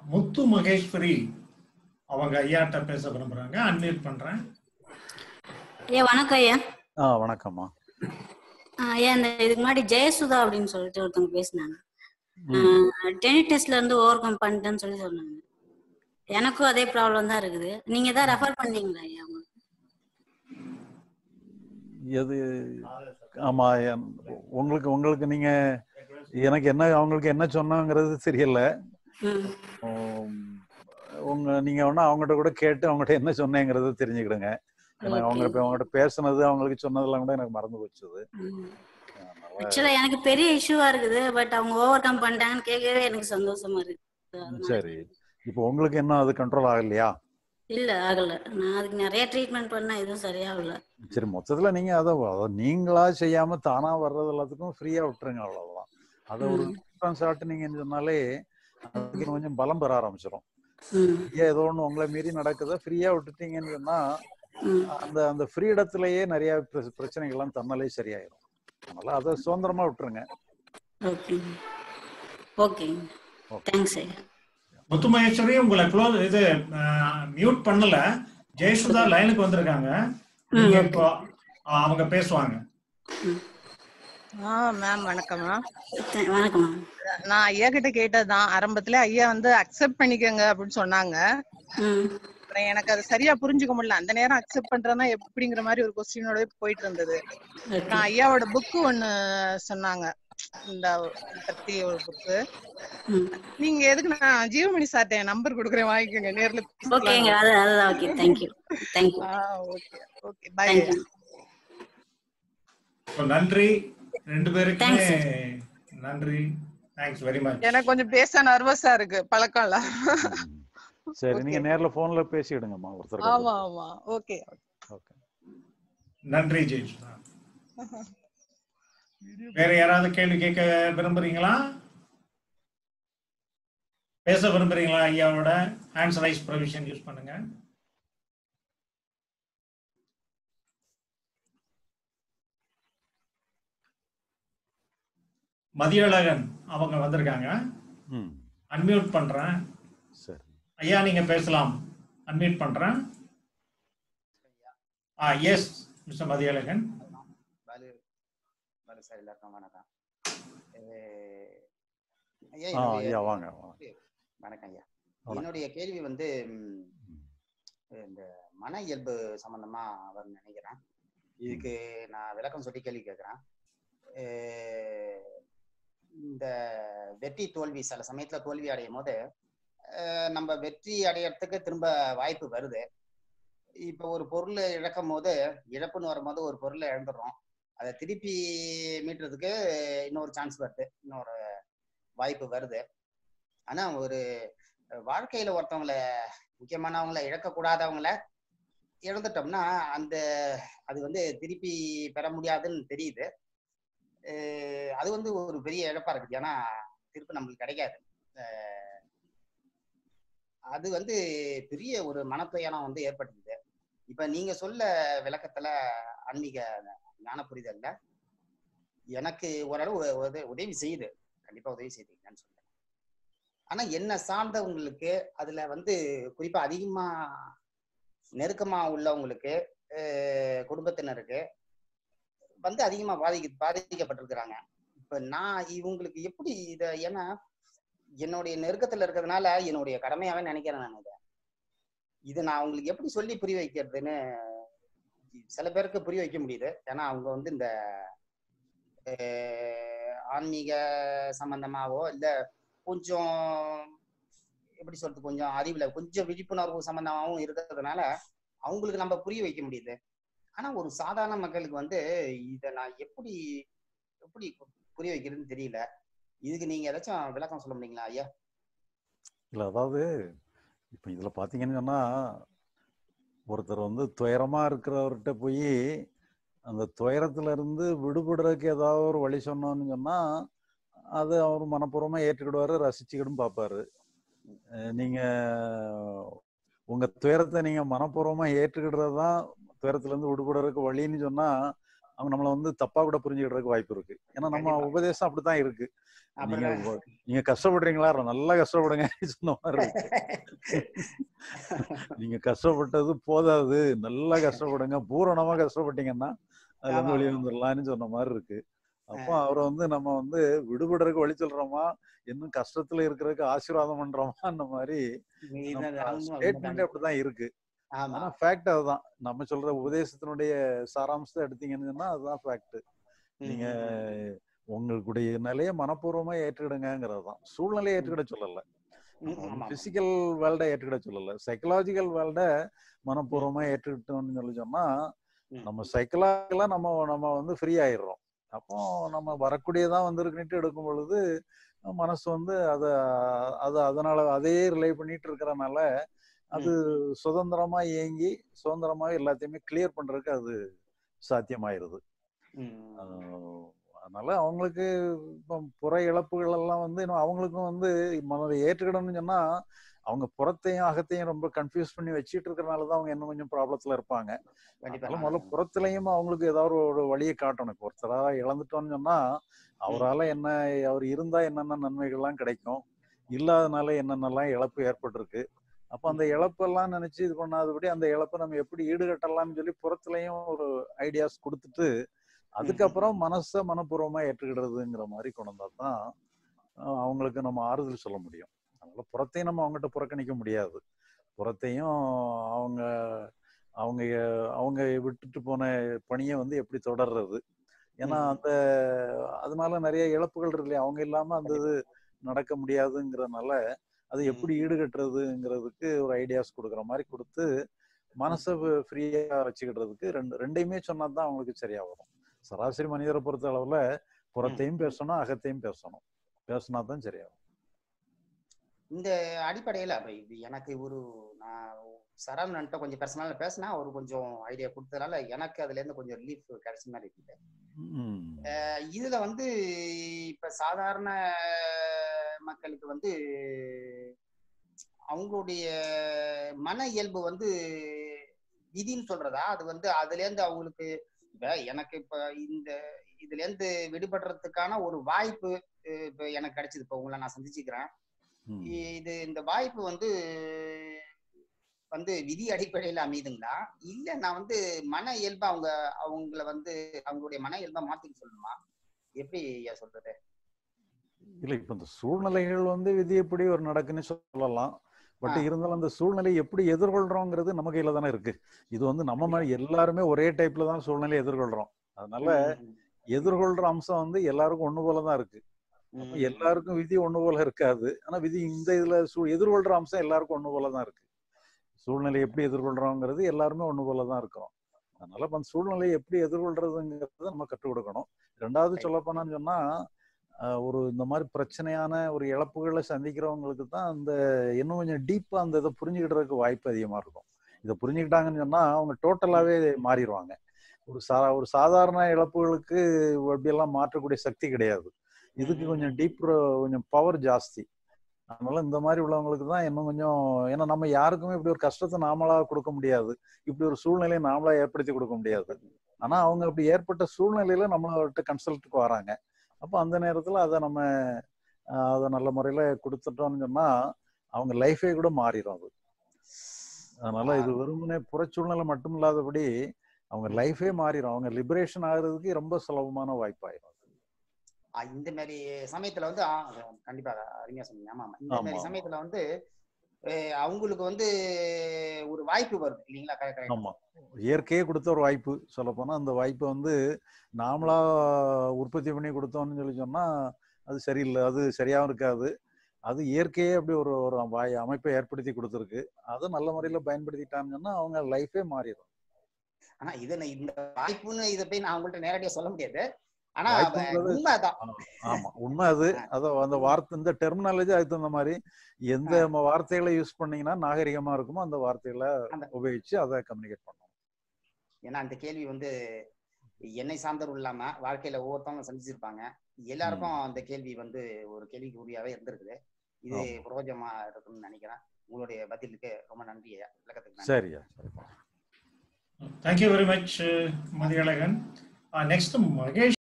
முத்து மகேஸ்வரி அவங்க ஐயாட்ட பேச விரும்புறாங்க அன்மியூட் பண்றேன் ஐயா வணக்கம் ஐயா ஆ வணக்கம்மா ஆ, ஐயா இந்த இதுக்கு முன்னாடி ஜெயசுதா அப்படின்னு சொல்லிட்டு ஒருத்தவங்க பேசினாங்க ம். டெனிட்டிஸ்ல இருந்து ஓவர் கம் பண்ணிட்டேன்னு சொல்லி சொன்னாங்க எனக்கும் அதே ப்ராப்ளம் தான் இருக்குது நீங்க தான் ரெஃபர் பண்ணீங்களா ஐயா அவங்களுக்கு? எது ஆமா என்- உங்களுக்கு உங்களுக்கு நீங்க எனக்கு என்ன அவங்களுக்கு என்ன சொன்னாங்கிறது தெரியல ம் உம், உங்க நீங்க வேணா அவங்ககிட்ட கூட கேட்டு அவங்ககிட்ட என்ன சொன்னேங்கிறது தெரிஞ்சுக்கிடுங்க ஏன்னா அவங்க இப்ப அவங்ககிட்ட பேசுனது அவங்களுக்கு சொன்னதெல்லாம் கூட எனக்கு மறந்து போச்சுது அதனால ஆக்சுவலா எனக்கு பெரிய இஷ்யூவா இருக்குது பட் அவங்க ஓவர் கம் பண்ணிட்டாங்கன்னு கேட்கவே எனக்கு சந்தோஷமா இருக்கு அதனால- சரி இப்போ உங்களுக்கு என்ன அது கண்ட்ரோல் ஆகலையா இல்ல ஆகல நான் அதுக்கு நிறைய ட்ரீட்மெண்ட் பண்ண எதுவும் சரியாகல சரி மொத்தத்துல நீங்க அதை அதை நீங்களா செய்யாம தானா வர்றது எல்லாத்துக்கும் ஃப்ரீயா விட்டுருங்க அவ்வளவுதான் அதை ஒரு ம். டிஃபரன்ஸ் ஆட்டு நீங்க சொன்னாலே அதுக்கு கொஞ்சம் பலம் பெற ஆரம்பிச்சிடும் ம் ஏன் ஏதோ ஒண்ணு உங்களை மீறி நடக்குதா ஃப்ரீயா விட்டுட்டீங்கன்னு சொன்னா ம் அந்த அந்த ஃப்ரீடத்திலேயே நிறைய பிர- பிரச்சனைகள்லாம் தன்னாலே சரியாயிடும் அதனால அதை சுதந்திரமா விட்டுருங்க ஓகே ஓகே தேங்க்ஸ் ஐயா முத்து மகேஸ்வரி உங்களை க்ளோஸ் இது மியூட் பண்ணல ஜெயசுதா லைனுக்கு வந்திருக்காங்க நீங்க இப்போ ஆ, அவங்க பேசுவாங்க ஆ மேம் வணக்கம் மேம் வணக்கம் மேம் நான் ஐயா கிட்ட கேட்டதுதான் ஆரம்பத்துல ஐயா வந்து அக்செப்ட் பண்ணிக்கங்க அப்படின்னு சொன்னாங்க ம் அப்புறம் எனக்கு அது சரியா புரிஞ்சுக்க முடியல அந்த நேரம் அக்செப்ட் பண்றதுனா எப்படிங்கிற மாதிரி ஒரு கொஸ்டினோட போயிட்டு இருந்தது அப்புறம் ஐயாவோட புக்கு ஒண்ணு சொன்னாங்க இந்த பத்தி ஒரு புக்கு ம் நீங்க எதுக்கு நான் ஜீவமணி சார்ட்ட என் நம்பர் கொடுக்குறேன் வாங்கிக்கோங்க நேர்ல ஓகேங்க அது அதுதான் okay thank you thank you okay okay bye thank you இப்போ நன்றி ரெண்டு பேருக்குமே Thanks. நன்றி தேங்க்ஸ் வெரி மச் எனக்கு கொஞ்சம் பேச நர்வஸா இருக்கு பழக்கம் இல்ல சரி நீங்க நேர்ல போன்ல பேசிடுங்கம்மா ஒருத்தர் ஆமா ஆமா ஓகே ஓகே நன்றி ஜெயசுதா வேற யாராவது கேள்வி கேட்க விரும்புறீங்களா பேச விரும்புறீங்களா ஐயாவோட ஹேண்ட்ஸ் ரைஸ் ப்ரொவிஷன் யூஸ் பண்ணுங்க மதியழகன் அவங்க வந்திருக்காங்க ம் அன்மியூட் பண்றேன் சரி ஐயா நீங்க பேசலாம் அன்மியூட் பண்றேன் ஆ yes mister Mathiyazhagan Balu Balu sir எல்லாருக்கும் வணக்கம் அஹ் ஐயா ஆ என்னுடைய ஐயா வாங்க வாங்க வணக்கம் ஐயா வணக்கம். என்னுடைய கேள்வி வந்து ம், இந்த மன இயல்பு சம்பந்தமா அவர் நினைக்கிறேன் இதுக்கு நான் விளக்கம் சொல்லி கேள்வி கேட்கிறேன் அஹ் இந்த வெற்றி தோல்வி சில சமயத்துல தோல்வி அடையும் போது அஹ் நம்ம வெற்றி அடையறதுக்கு திரும்ப வாய்ப்பு வருது இப்போ ஒரு பொருள் இழக்கும் போது இழப்புன்னு வரும்போது ஒரு பொருளை இழந்துடுறோம் அதை திருப்பி மீட்டுறதுக்கு இன்னொரு சான்ஸ் வருது இன்னொரு வாய்ப்பு வருது ஆனா ஒரு வாழ்க்கையில ஒருத்தவங்கள முக்கியமானவங்கள இழக்கக்கூடாதவங்கள இழந்துட்டோம்னா அந்த அது வந்து திருப்பி பெற முடியாதுன்னு தெரியுது அஹ் அது வந்து ஒரு பெரிய இழப்பா இருக்குது ஏன்னா திருப்பி நம்மளுக்கு கிடைக்காது அஹ் அது வந்து பெரிய ஒரு மனத்துயரம் வந்து ஏற்பட்டுது இப்ப நீங்க சொல்ல விளக்கத்துல ஆன்மீக ஞான புரிதல்ல எனக்கு ஓரளவு உ- உத- உதவி செய்யுது கண்டிப்பா உதவி செய்யுதுங்கன்னு சொல்றேன் ஆனா என்ன சார்ந்தவங்களுக்கு அதுல வந்து குறிப்பா அதிகமா நெருக்கமா உள்ளவங்களுக்கு அஹ் குடும்பத்தினருக்கு வந்து அதிகமா பாதிக்க பாதிக்கப்பட்டிருக்கிறாங்க இப்ப நான் இவங்களுக்கு எப்படி இத ஏன்னா என்னுடைய நெருக்கத்துல இருக்கிறதுனால என்னுடைய கடமையாவே நினைக்கிறேன் நான் இதை இது நான் அவங்களுக்கு எப்படி சொல்லி புரிய வைக்கிறதுன்னு சில பேருக்கு புரிய வைக்க முடியுது ஏன்னா அவங்க வந்து இந்த அஹ், ஆன்மீக சம்பந்தமாவோ இல்ல கொஞ்சம் எப்படி சொல்றது கொஞ்சம் அறிவுல கொஞ்சம் விழிப்புணர்வு சம்பந்தமாவும் இருக்கிறதுனால அவங்களுக்கு நம்ம புரிய வைக்க முடியுது ஆனா ஒரு சாதாரண மக்களுக்கு வந்து இத நான் எப்படி எப்படி புரிய வைக்கிறதுன்னு தெரியல இதுக்கு நீங்க ஏதாச்சும் விளக்கம் சொல்ல முடியுங்களா ஐயா இல்ல அதாவது இப்ப இதுல பாத்தீங்கன்னு சொன்னா ஒருத்தர் வந்து துயரமா இருக்கிறவர்கிட்ட போய் அந்த துயரத்துல இருந்து விடுபடுறதுக்கு ஏதாவது ஒரு வழி சொன்னோம்னு சொன்னா அது அவர் மனப்பூர்வமா ஏற்றுக்கிடுவாரு ரசிச்சுக்கிடும் பார்ப்பாரு அஹ் நீங்க உங்க துயரத்தை நீங்க மனப்பூர்வமா ஏற்றுக்கிடுறது தான் துயரத்துல இருந்து விடுபடுறதுக்கு வழின்னு சொன்னா அவங்க நம்மள வந்து தப்பா கூட புரிஞ்சுக்கிறதுக்கு வாய்ப்பு இருக்கு ஏன்னா நம்ம கண்டிப்பா. உபதேசம் அப்படித்தான் இருக்கு நீங்க அப்புறம் உ- நீங்க கஷ்டப்படுறீங்களா நல்லா கஷ்டப்படுங்க சொன்ன மாதிரி இருக்கு நீங்க கஷ்டப்பட்டது போதாது நல்லா கஷ்டப்படுங்க பூரணமா கஷ்டப்பட்டீங்கன்னா அதுல இருந்து ஆமா, வெளியே ஆமா. வந்துடலாம்னு சொன்ன மாதிரி இருக்கு அப்போ அவரை வந்து நம்ம வந்து விடுபடுறதுக்கு வழி சொல்றோமா இன்னும் கஷ்டத்துல இருக்கிறதுக்கு ஆசீர்வாதம் பண்றோமா அந்த மாதிரி இது- நம்ம அது உண்மை- ஸ்டேட்மெண்ட் உண்மைதானே. அப்படிதான் இருக்கு ஆமா ஆனா ஃபேக்ட் அதுதான் நம்ம சொல்ற உபதேசத்தினுடைய சாராம்சத்தை எடுத்தீங்கன்னு சொன்னா அதுதான் ஃபேக்ட் ம், நீங்க ம், ம். உங்களுடைய நிலையை மனப்பூர்வமா ஏற்றுக்கிடுங்கிறது தான் சூழ்நிலையை ஏற்றுக்கிட சொல்லல ம், ஆமா, ஆமா. பிசிக்கல் வேர்ல்டை ஏற்றுக்கிட சொல்லல சைக்கலாஜிக்கல் வேர்ல்டை மனப்பூர்வமா ஏற்றுக்கிட்டோம்னு சொல்லி சொன்னா ம். நம்ம சைக்கலாஜிக்கலா நம்ம நம்ம வந்து ஃப்ரீ ஆயிடுறோம் அப்போ நம்ம வரக்கூடியதான் வந்திருக்குன்னுட்டு எடுக்கும் பொழுது மனசு வந்து அத அது அதனால அதையே ரிலே பண்ணிட்டு இருக்கிறனால அது சுதந்திரமா இயங்கி சுதந்திரமா எல்லாத்தையுமே கிளியர் பண்றதுக்கு அது சாத்தியமாயிருது ம், ஆஹ் அதனால அவங்களுக்கு இப்போ புற இழப்புகள் எல்லாம் வந்து இன்னும் அவங்களுக்கும் வந்து மனதை ஏற்றுக்கிடணும்னு சொன்னா அவங்க புறத்தையும் அகத்தையும் ரொம்ப கன்ஃபியூஸ் பண்ணி வச்சிட்டு இருக்கறனால தான் அவங்க இன்னும் கொஞ்சம் ப்ராப்ளத்துல இருப்பாங்க கண்டிப்பா அதனால முதல்ல புறத்துலயும் அவங்களுக்கு ஏதாவது ஒரு வழியை காட்டணும் இப்போ ஒருத்தரா இழந்துட்டோம்னு சொன்னா அவரால என்ன அவர் இருந்தா என்னென்ன நன்மைகள்லாம் கிடைக்கும் இல்லாதனால என்னென்னலாம் இழப்பு ஏற்பட்டிருக்கு அப்ப அந்த இழப்பெல்லாம் நினைச்சு இது பண்ணாதபடி அந்த இழப்பை நம்ம எப்படி ஈடுகட்டலாம்னு சொல்லி புறத்துலயும் ஒரு ஐடியாஸ் கொடுத்துட்டு அதுக்கப்புறம் மனசை மனப்பூர்வமா ஏற்றுக்கிடுறதுங்கிற மாதிரி கொண்டு வந்தா தான் அஹ் அவங்களுக்கு நம்ம ஆறுதல் சொல்ல முடியும் அதனால புறத்தையும் நம்ம அவங்ககிட்ட புறக்கணிக்க முடியாது புறத்தையும் அவங்க அவங்க அவங்க விட்டுட்டு போன பணியை வந்து எப்படி தொடர்றது ஏன்னா ம். அந்த அதனால நிறைய இழப்புகள் இருக்கு இல்லையா அவங்க இல்லாம அந்த இது நடக்க முடியாதுங்கிறதுனால அது ம். எப்படி ஈடுகட்டுறதுங்கிறதுக்கு ஒரு ஐடியாஸ் கொடுக்குற மாதிரி கொடுத்து மனசை ஃப்ரீயா வச்சுக்கிடுறதுக்கு ரெண்டு ரெண்டையுமே சொன்னாதான் அவங்களுக்கு சரியா வரும் சராசரி மனிதரை பொறுத்த அளவுல புறத்தையும் பேசணும் அகத்தையும் பேசணும் பேசினா தான் சரியா வரும் இந்த அடிப்படையில அப்ப இது எனக்கு ஒரு நான் சரவணன்ட்ட கொஞ்சம் பர்சனலா பேசினா அவர் கொஞ்சம் ஐடியா கொடுத்ததுனால எனக்கு அதுல இருந்து கொஞ்சம் ரிலீஃப் கிடைச்ச மாதிரி இருக்குது ம். அஹ் இதுல வந்து இப்ப சாதாரண மக்களுக்கு வந்து அவங்களுடைய மன இயல்பு வந்து விதின்னு சொல்றதா அது வந்து அதுல இருந்து அவங்களுக்கு இப்ப எனக்கு இப்ப இந்த இதுல இருந்து விடுபடுறதுக்கான ஒரு வாய்ப்பு அஹ் இப்ப எனக்கு கிடைச்சது இப்ப உங்களை நான் சந்திச்சுக்கிறேன் ம். இது இந்த வாய்ப்பு வந்து வந்து விதி அடிப்படையில அமையுதுங்களா இல்ல நான் வந்து மன இயல்பா அவங்க அவங்கள வந்து அவங்களுடைய மன இயல்பா மாத்திக்க சொல்லணுமா எப்படி ஐயா சொல்றது இல்ல இப்ப இந்த சூழ்நிலைகள் வந்து விதி எப்படி ஒரு நடக்குன்னு சொல்லலாம் பட் ஆ. இருந்தாலும் அந்த சூழ்நிலையை எப்படி எதிர்கொள்றோங்கிறது நம்ம கையில தானே இருக்கு இது வந்து நம்ம மாதிரி எல்லாருமே ஒரே டைப்ல தான் சூழ்நிலையை எதிர்கொள்றோம் அதனால ம், எதிர்கொள்ற அம்சம் வந்து எல்லாருக்கும் ஒண்ணு போல தான் இருக்கு ம், அப்ப ம். எல்லாருக்கும் விதி ஒண்ணு போல இருக்காது ஆனா விதி இந்த இதுல சூ- எதிர்கொள்ற அம்சம் எல்லாருக்கும் ஒண்ணு போல தான் இருக்கு சூழ்நிலை எப்படி எதிர்கொள்றோங்கிறது எல்லாருமே ஒண்ணு போல தான் இருக்கிறோம் அதனால இப்ப அந்த சூழ்நிலையை எப்படி எதிர்கொள்றதுங்கிறத நம்ம கற்றுக் கொடுக்கணும் ரெண்டாவது Right. சொல்ல போனான்னு சொன்னா ஆஹ் ஒரு இந்த மாதிரி பிரச்சனையான ஒரு இழப்புகளை சந்திக்கிறவங்களுக்கு தான் அந்த இன்னும் கொஞ்சம் டீப்பா அந்த இதை புரிஞ்சுக்கிட்டதுக்கு வாய்ப்பு அதிகமா இருக்கும் இதை புரிஞ்சுக்கிட்டாங்கன்னு சொன்னா அவங்க டோட்டலாவே மாறிடுவாங்க ஒரு சா ஒரு சாதாரண இழப்புகளுக்கு அப்படியெல்லாம் மாற்றக்கூடிய சக்தி கிடையாது இதுக்கு கொஞ்சம் டீப் கொஞ்சம் பவர் ஜாஸ்தி அதனால இந்த மாதிரி உள்ளவங்களுக்கு தான் இன்னும் கொஞ்சம் ஏன்னா நம்ம யாருக்குமே இப்படி ஒரு கஷ்டத்தை நாமளா கொடுக்க முடியாது இப்படி ஒரு சூழ்நிலையை நாமளா ஏற்படுத்தி கொடுக்க முடியாது ஆனா அவங்க அப்படி ஏற்பட்ட சூழ்நிலையில நம்மள்ட்ட கன்சல்ட்டுக்கு வராங்க அப்போ அந்த நேரத்துல அதை நம்ம ஆஹ், அதை நல்ல முறையில கொடுத்துட்டோம்னு சொன்னா அவங்க லைஃபே கூட மாறிடும் அது அதனால இது வெறுமனே புறச்சூழ்நிலை மட்டும் இல்லாதபடி அவங்க லைஃபே மாறிடும் அவங்க லிபரேஷன் ஆகுறதுக்கு ரொம்ப சுலபமான வாய்ப்பாயிரும் ஆ, இந்த மாதிரி சமயத்துல வந்து ஆ, கண்டிப்பா அருமையா சொன்னீங்க ஆமா ஆமா இந்த ஆமா, மாதிரி ஆமா. சமயத்துல வந்து அஹ், அவங்களுக்கு வந்து ஒரு வாய்ப்பு வருது இல்லைங்களா கரெக்ட் கரெக்ட் ஆமா இயற்கையே கொடுத்த ஒரு வாய்ப்பு சொல்ல போனா அந்த வாய்ப்பை வந்து நாமளா உற்பத்தி பண்ணி கொடுத்தோம்னு சொல்லி சொன்னா அது சரியில்லை அது சரியாவும் இருக்காது அது இயற்கையே அப்படி ஒரு ஒரு வாய் அமைப்பை ஏற்படுத்தி கொடுத்துருக்கு அதை நல்ல முறையில பயன்படுத்திட்டாங்கன்னு சொன்னா அவங்க லைஃபே மாறிடும் ஆனா இது நான் இந்த வாய்ப்புன்னு இதை போய் நான் அவங்கள்ட்ட நேரடியா சொல்ல முடியாது ஆனா வாய்ப்புங்கிறது- உண்மைதான் ஆமா உண்மை அது அத அந்த வார்த்தை இந்த டெர்மினாலஜி அதுக்கு தகுந்த மாதிரி எந்த நம்ம வார்த்தைகளை யூஸ் பண்ணீங்கன்னா நாகரிகமா இருக்குமோ அந்த வார்த்தைகளை அந்த- உபயோகிச்சு அதை கம்யூனிகேட் பண்ணணும் ஏன்னா அந்த கேள்வி வந்து என்னை சார்ந்தவர் இல்லாம வாழ்க்கையில ஒவ்வொருத்தவங்க சந்திச்சிருப்பாங்க எல்லாருக்கும் அந்த கேள்வி வந்து ஒரு கேள்விக்கு உரியாவே இருந்திருக்குது இது ஆமா. பிரயோஜனமா இருக்கும்னு நினைக்கிறேன் உங்களுடைய பதிலுக்கு ரொம்ப நன்றி ஐயா விளக்கத்துக்கு நன்றி சரியா சரி thank you very much Mathiyazhagan next Mahesh